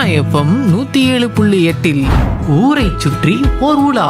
FM நூத்தி ஏழு புள்ளி எட்டில் ஊரை சுற்றி ஓர் உலா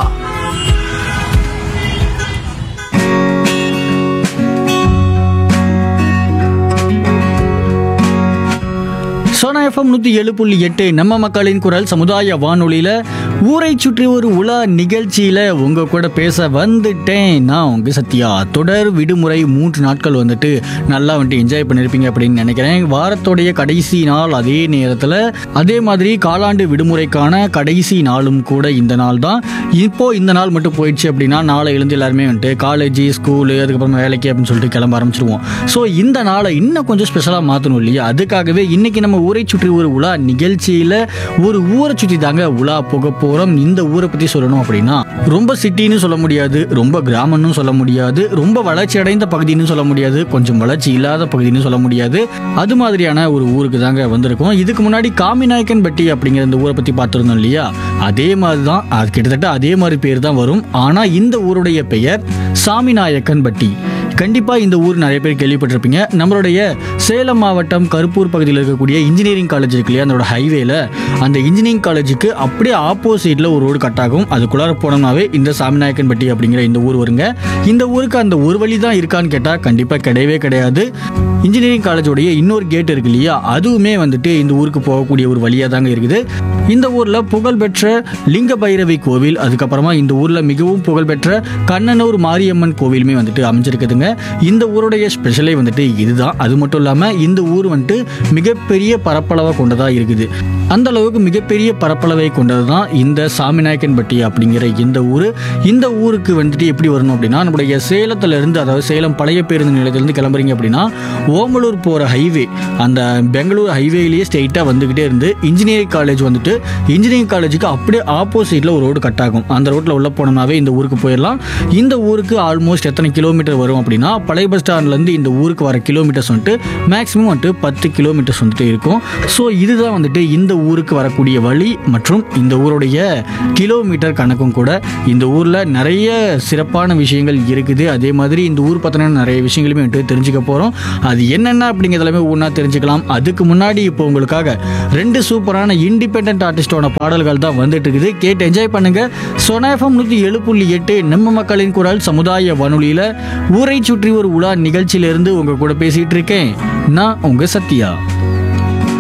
சோனா எஃப்எம் நூற்றி ஏழு புள்ளி எட்டு நம்ம மக்களின் குரல் சமுதாய வானொலியில் ஊரை சுற்றி ஒரு உலா நிகழ்ச்சியில் உங்கள் கூட பேச வந்துட்டேன் நான் உங்கள் சத்யா தொடர் விடுமுறை மூன்று நாட்கள் வந்துட்டு நல்லா வந்துட்டு என்ஜாய் பண்ணியிருப்பீங்க அப்படின்னு நினைக்கிறேன் வாரத்தோடைய கடைசி நாள் அதே நேரத்தில் அதே மாதிரி காலாண்டு விடுமுறைக்கான கடைசி நாளும் கூட இந்த நாள் தான் இப்போ இந்த நாள் மட்டும் போயிடுச்சு அப்படின்னா நாளை எழுந்து எல்லாருமே வந்துட்டு காலேஜ் ஸ்கூலு அதுக்கப்புறம் வேலைக்கு அப்படின்னு சொல்லிட்டு கிளம்ப ஆரம்பிச்சிருவோம் ஸோ இந்த நாளை இன்னும் கொஞ்சம் ஸ்பெஷலாக மாற்றணும் இல்லையா அதுக்காகவே இன்னைக்கு நம்ம ஊரை சுற்றி ஒரு உலா நிகழ்ச்சியில் ஒரு ஊரை சுற்றி தாங்க உலா போக போகிறோம் இந்த ஊரை பற்றி சொல்லணும் அப்படின்னா ரொம்ப சிட்டின்னு சொல்ல முடியாது ரொம்ப கிராமம்னு சொல்ல முடியாது ரொம்ப வளர்ச்சி அடைந்த பகுதின்னு சொல்ல முடியாது கொஞ்சம் வளர்ச்சி இல்லாத பகுதின்னு சொல்ல முடியாது அது மாதிரியான ஒரு ஊருக்கு தாங்க வந்திருக்கோம் இதுக்கு முன்னாடி காமிநாயக்கன்பட்டி அப்படிங்கிற இந்த ஊரை பற்றி பார்த்துருந்தோம் இல்லையா அதே மாதிரி தான் அது கிட்டத்தட்ட அதே மாதிரி பேர் தான் வரும் ஆனால் இந்த ஊருடைய பெயர் சாமிநாயக்கன்பட்டி கண்டிப்பாக இந்த ஊர் நிறைய பேர் கேள்விப்பட்டிருப்பீங்க நம்மளுடைய சேலம் மாவட்டம் கருப்பூர் பகுதியில் இருக்கக்கூடிய இன்ஜினியரிங் காலேஜ் இருக்கு இல்லையா அதோட ஹைவேல அந்த இன்ஜினியரிங் காலேஜுக்கு அப்படியே ஆப்போசிட்டில் ஒரு ரோடு கட் ஆகும் அதுக்குள்ளார போனோம்னாவே இந்த சாமிநாயக்கன்பட்டி அப்படிங்கிற இந்த ஊர் வருங்க இந்த ஊருக்கு அந்த ஒரு வழி தான் இருக்கான்னு கேட்டால் கண்டிப்பாக கிடையவே கிடையாது இன்ஜினியரிங் காலேஜோடைய இன்னொரு கேட் இருக்கு இல்லையா அதுவுமே வந்துட்டு இந்த ஊருக்கு போகக்கூடிய ஒரு வழியாக தாங்க இருக்குது இந்த ஊரில் புகழ்பெற்ற லிங்க பைரவி கோவில் அதுக்கப்புறமா இந்த ஊரில் மிகவும் புகழ்பெற்ற கண்ணனூர் மாரியம்மன் கோவிலுமே வந்துட்டு அமைஞ்சிருக்குதுங்க இந்த ஊருடைய ஸ்பெஷலே வந்துட்டு இதுதான் அது மட்டும் இல்லாமல் இந்த ஊர் வந்துட்டு மிகப்பெரிய பரப்பளவை கொண்டதாக இருக்குது அந்த அளவுக்கு மிகப்பெரிய பரப்பளவை கொண்டது தான் இந்த சாமிநாயக்கன்பட்டி அப்படிங்கிற இந்த ஊர் இந்த ஊருக்கு வந்துட்டு எப்படி வரணும் அப்படின்னா நம்முடைய சேலத்துல இருந்து அதாவது சேலம் பழைய பேருந்து நிலையத்திலிருந்து கிளம்புறீங்க அப்படின்னா ஓமலூர் போகிற ஹைவே அந்த பெங்களூர் ஹைவேலேயே ஸ்ட்ரெயிட்டாக வந்துக்கிட்டே இருந்து இன்ஜினியரிங் காலேஜ் வந்துட்டு இன்ஜினியரிங் காலேஜுக்கு அப்படியே ஆப்போசிட்டில் ஒரு ரோடு கட் ஆகும் அந்த ரோட்டில் உள்ள போனோம்னாவே இந்த ஊருக்கு போயிடலாம் இந்த ஊருக்கு ஆல்மோஸ்ட் எத்தனை கிலோமீட்டர் வரும் அப்படின்னா பழைய பஸ் ஸ்டாண்ட்லேருந்து இந்த ஊருக்கு வர கிலோமீட்டர்ஸ் வந்துட்டு மேக்ஸிமம் வந்துட்டு பத்து கிலோமீட்டர்ஸ் வந்துட்டு இருக்கும் ஸோ இதுதான் வந்துட்டு இந்த ஊருக்கு வரக்கூடிய வழி மற்றும் இந்த ஊருடைய கிலோமீட்டர் கணக்கும் கூட இந்த ஊரில் நிறைய சிறப்பான விஷயங்கள் இருக்குது அதே மாதிரி இந்த ஊர் பற்றின நிறைய விஷயங்களுமே வந்துட்டு தெரிஞ்சுக்க போகிறோம் அது என்னென்ன அப்படிங்கிறது எல்லாமே ஒன்றா தெரிஞ்சுக்கலாம் அதுக்கு முன்னாடி இப்போ உங்களுக்காக ரெண்டு சூப்பரான இண்டிபெண்ட் ஆர்டிஸ்டோட பாடல்கள் தான் வந்துட்டு இருக்குது கேட்டு என்ஜாய் பண்ணுங்க சொனாஃபம் நூற்றி ஏழு புள்ளி எட்டு நம்ம மக்களின் குரல் சமுதாய வானொலியில் ஊரை சுற்றி ஒரு உலா நிகழ்ச்சியிலிருந்து உங்க கூட பேசிட்டு இருக்கேன் நான் உங்க சத்யா